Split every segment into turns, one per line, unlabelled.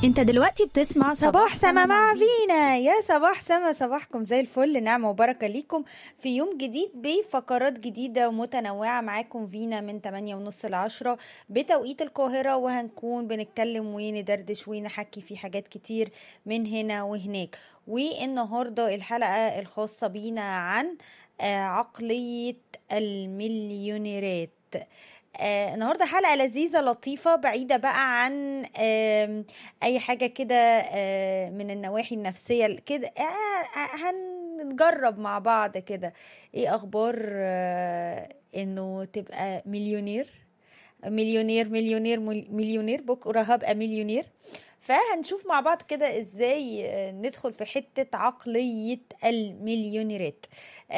انت دلوقتي بتسمع
صباح سما مع فينا يا صباح سما صباحكم زي الفل نعمة وبركة ليكم في يوم جديد بفقرات جديدة ومتنوعة معاكم فينا من 8 ونص ل 10 بتوقيت القاهرة وهنكون بنتكلم وندردش ونحكي في حاجات كتير من هنا وهناك والنهاردة الحلقة الخاصة بينا عن آه، عقلية المليونيرات آه النهارده حلقه لذيذه لطيفه بعيده بقى عن آه اي حاجه كده آه من النواحي النفسيه كده آه هنجرب مع بعض كده ايه اخبار آه انه تبقى مليونير مليونير مليونير مليونير بكره هبقى مليونير فهنشوف مع بعض كده ازاي آه، ندخل في حتة عقلية المليونيرات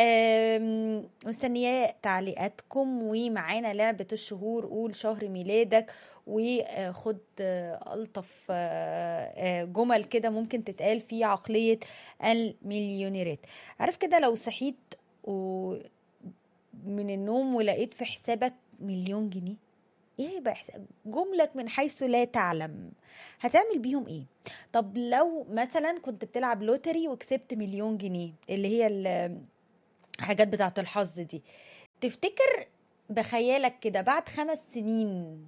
آم، مستنية تعليقاتكم ومعانا لعبة الشهور قول شهر ميلادك وخد آه، ألطف آه، آه، جمل كده ممكن تتقال في عقلية المليونيرات عارف كده لو صحيت و من النوم ولقيت في حسابك مليون جنيه ايه هيبقى إحساس- جملك من حيث لا تعلم هتعمل بيهم ايه طب لو مثلا كنت بتلعب لوتري وكسبت مليون جنيه اللي هي ال- الحاجات بتاعه الحظ دي تفتكر بخيالك كده بعد خمس سنين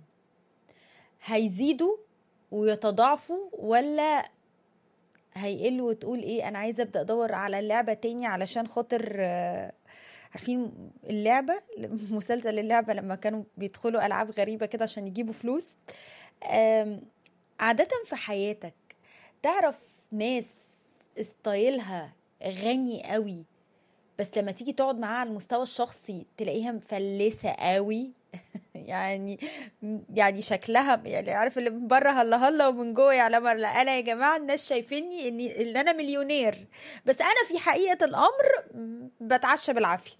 هيزيدوا ويتضاعفوا ولا هيقلوا وتقول ايه انا عايزه ابدا ادور على اللعبه تاني علشان خاطر آه، عارفين اللعبه مسلسل اللعبه لما كانوا بيدخلوا العاب غريبه كده عشان يجيبوا فلوس آم، عاده في حياتك تعرف ناس ستايلها غني قوي بس لما تيجي تقعد معاها على المستوى الشخصي تلاقيها مفلسه قوي يعني يعني شكلها يعني عارف اللي من بره هلا هلا ومن جوه يعلم لا انا يا جماعه الناس شايفيني اني ان انا مليونير بس انا في حقيقه الامر بتعشى بالعافيه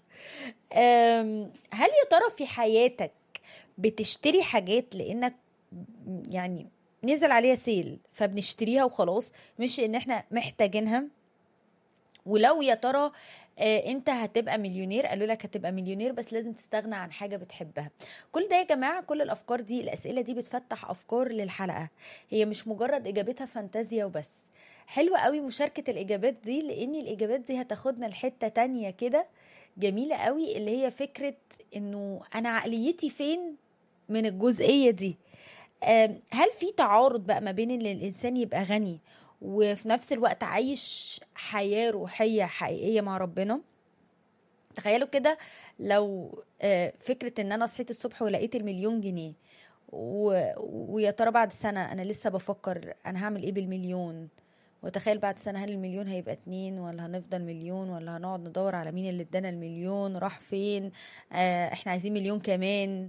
أم، هل يا ترى في حياتك بتشتري حاجات لانك يعني نزل عليها سيل فبنشتريها وخلاص مش ان احنا محتاجينها ولو يا ترى آه، انت هتبقى مليونير قالوا لك هتبقى مليونير بس لازم تستغنى عن حاجه بتحبها كل ده يا جماعه كل الافكار دي الاسئله دي بتفتح افكار للحلقه هي مش مجرد اجابتها فانتازيا وبس حلوة قوي مشاركة الإجابات دي لأن الإجابات دي هتاخدنا لحتة تانية كده جميلة قوي اللي هي فكرة إنه أنا عقليتي فين من الجزئية دي آم، هل في تعارض بقى ما بين ان الانسان يبقى غني وفي نفس الوقت عايش حياة روحية حقيقية مع ربنا تخيلوا كده لو آه، فكرة ان انا صحيت الصبح ولقيت المليون جنيه و... ويا ترى بعد سنة انا لسه بفكر انا هعمل ايه بالمليون وتخيل بعد سنة هل المليون هيبقى اتنين ولا هنفضل مليون ولا هنقعد ندور على مين اللي ادانا المليون راح فين آه احنا عايزين مليون كمان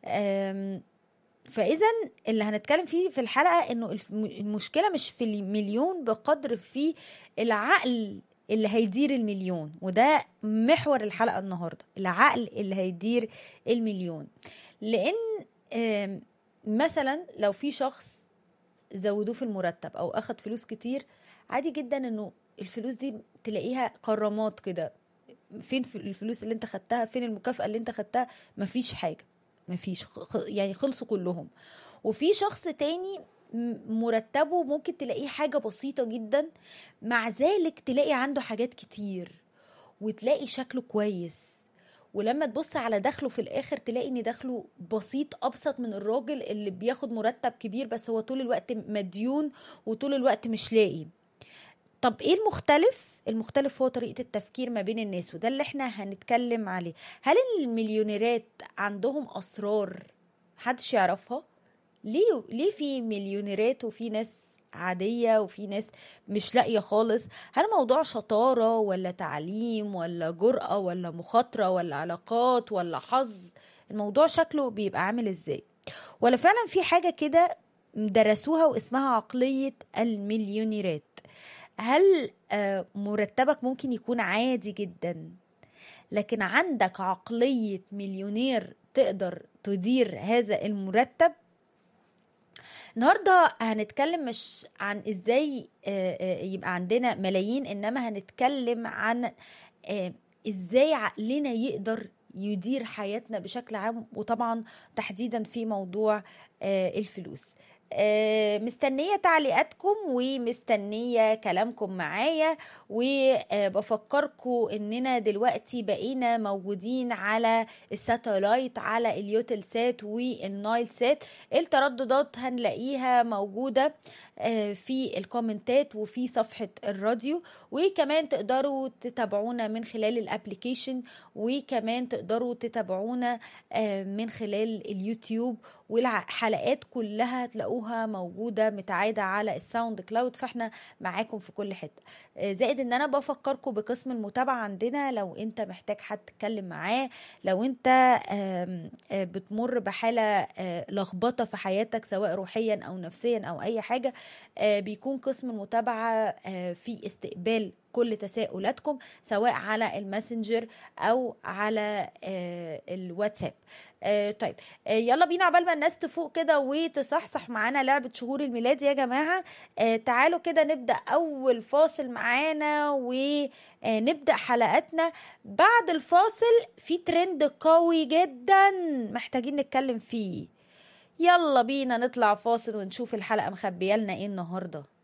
آم، فاذا اللي هنتكلم فيه في الحلقه انه الف- المشكله مش في المليون بقدر في العقل اللي هيدير المليون وده محور الحلقه النهارده العقل اللي هيدير المليون لان آم، مثلا لو في شخص زودوه في المرتب او اخد فلوس كتير عادي جدا انه الفلوس دي تلاقيها كرامات كده فين في الفلوس اللي انت خدتها فين المكافأة اللي انت خدتها مفيش حاجة مفيش خ- يعني خلصوا كلهم وفي شخص تاني م- مرتبه ممكن تلاقيه حاجة بسيطة جدا مع ذلك تلاقي عنده حاجات كتير وتلاقي شكله كويس ولما تبص على دخله في الاخر تلاقي ان دخله بسيط ابسط من الراجل اللي بياخد مرتب كبير بس هو طول الوقت مديون وطول الوقت مش لاقي طب ايه المختلف المختلف هو طريقة التفكير ما بين الناس وده اللي احنا هنتكلم عليه هل المليونيرات عندهم اسرار محدش يعرفها ليه ليه في مليونيرات وفي ناس عادية وفي ناس مش لاقية خالص هل موضوع شطارة ولا تعليم ولا جرأة ولا مخاطرة ولا علاقات ولا حظ الموضوع شكله بيبقى عامل ازاي ولا فعلا في حاجة كده درسوها واسمها عقلية المليونيرات هل آه، مرتبك ممكن يكون عادي جدا لكن عندك عقلية مليونير تقدر تدير هذا المرتب النهارده هنتكلم مش عن ازاي آه، آه، يبقى عندنا ملايين انما هنتكلم عن آه، ازاي عقلنا يقدر يدير حياتنا بشكل عام وطبعا تحديدا في موضوع آه، الفلوس آه، مستنية تعليقاتكم ومستنية كلامكم معايا وبفكركم اننا دلوقتي بقينا موجودين على الساتلايت على اليوتل سات والنايل سات الترددات هنلاقيها موجودة آه، في الكومنتات وفي صفحة الراديو وكمان تقدروا تتابعونا من خلال الابليكيشن وكمان تقدروا تتابعونا آه، من خلال اليوتيوب والحلقات كلها هتلاقوها موجودة متعادة على الساوند كلاود فاحنا معاكم في كل حتة آه، زائد ان انا بفكركم بقسم المتابعة عندنا لو انت محتاج حد تتكلم معاه لو انت آم، آه، بتمر بحالة آه، لخبطة في حياتك سواء روحيا او نفسيا او اي حاجة آه، بيكون قسم المتابعة آه، في استقبال كل تساؤلاتكم سواء على الماسنجر او على آه، الواتساب آه، طيب آه، يلا بينا عبال ما الناس تفوق كده وتصحصح معانا لعبة شهور الميلاد يا جماعة آه، تعالوا كده نبدأ أول فاصل معانا ونبدأ حلقتنا بعد الفاصل في ترند قوي جدا محتاجين نتكلم فيه يلا بينا نطلع فاصل ونشوف الحلقة مخبية لنا ايه النهارده